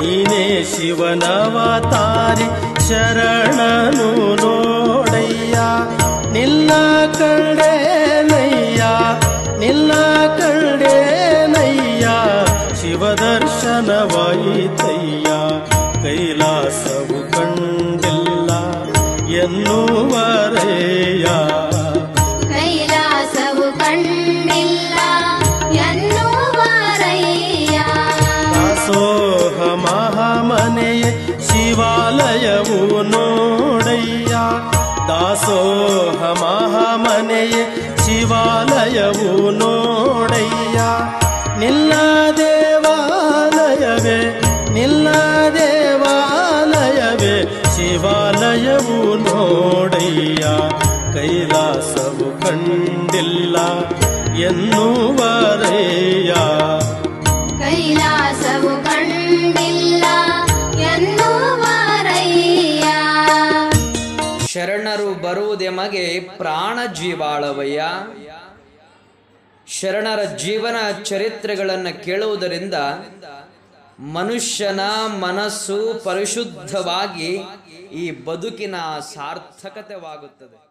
ನೀನೇ ಶಿವನವತಾರಿ ಶರಣನು ನೋಡಯ್ಯ ನಿಲ್ಲ ಕಂಡೇನಯ್ಯ ನಿಲ್ಲ ಕಂಡೇನಯ್ಯ ಶಿವದರ್ಶನವಾಯಿತಯ್ಯ ಕೈಲಾಸವು ಕಂಡಿಲ್ಲ ಎನ್ನುವರೆಯ ಕೈಲಾಸವು ಕಂಡಿಲ್ಲ ಎನ್ನುವರಯ್ಯ ದಾಸೋಹ ಮಹಾಮನೆಯೇ ಶಿವಾಲಯವು ನೋಡಯ್ಯ ದಾಸೋಹ ಮಹಾಮನೆಯೇ ಶಿವಾಲಯವು ನೋಡಯ್ಯ ನಿಲ್ಲ ದೇವಾಲಯವೇ ನಿಲ್ಲ ದೇವಾಲಯವೇ ಶಿವಾಲಯವು ನೋಡಯ್ಯ ಕೈಲಾಸವು ಕಂಡಿಲ್ಲ ಎನ್ನುವರೆಯ ಕೈಲಾಸವು ಕಂಡಿಲ್ಲ ಎನ್ನುವರಯ್ಯ ಶರಣರು ಬರುವುದೆಮಗೆ ಪ್ರಾಣ ಜೀವಾಳವಯ್ಯ ಶರಣರ ಜೀವನ ಚರಿತ್ರೆಗಳನ್ನು ಕೇಳುವುದರಿಂದ ಮನುಷ್ಯನ ಮನಸ್ಸು ಪರಿಶುದ್ಧವಾಗಿ ಈ ಬದುಕಿನ ಸಾರ್ಥಕತೆವಾಗುತ್ತದೆ